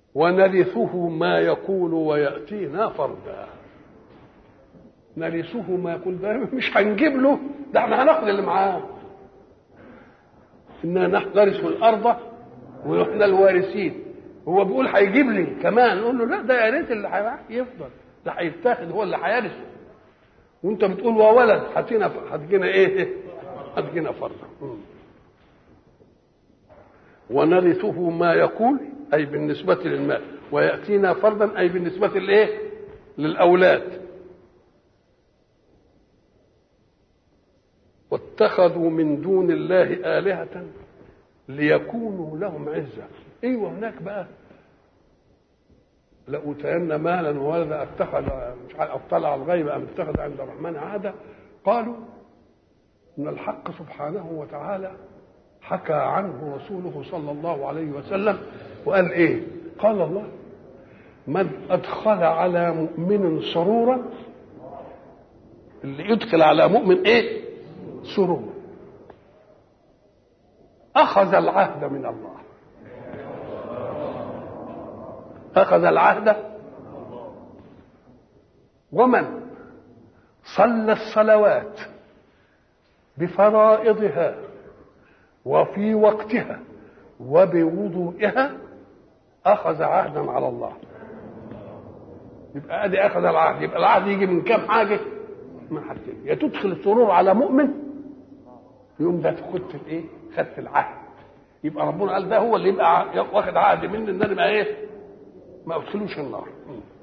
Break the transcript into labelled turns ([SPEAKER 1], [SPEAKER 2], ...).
[SPEAKER 1] ونرثه ما يقول ويأتينا فردا نرثه ما يقول ده مش هنجيب له ده احنا هناخد اللي معاه إنا نحن نرث الأرض ونحن الوارثين هو بيقول هيجيب لي كمان نقول له لا ده يا ريت اللي هيفضل ده هيتاخد هو اللي هيرث وانت بتقول وولد هتجينا هتجينا ايه؟ هتجينا فردا ونرثه ما يقول اي بالنسبه للمال وياتينا فردا اي بالنسبه لايه؟ للاولاد واتخذوا من دون الله آلهة ليكونوا لهم عزة ايوه هناك بقى لأوتين مالا وولدا اتخذ مش عارف اطلع الغيب ام اتخذ عند الرحمن عهدا قالوا ان الحق سبحانه وتعالى حكى عنه رسوله صلى الله عليه وسلم وقال ايه قال الله من ادخل على مؤمن سرورا اللي يدخل على مؤمن ايه سرور اخذ العهد من الله اخذ العهد ومن صلى الصلوات بفرائضها وفي وقتها وبوضوئها اخذ عهدا على الله يبقى ادي اخذ العهد يبقى العهد يجي من كام حاجه من حاجتين يا تدخل السرور على مؤمن يقوم ده خدت الايه خدت العهد يبقى ربنا قال ده هو اللي يبقى واخد عهد مني ان انا ما ايه ما ادخلوش النار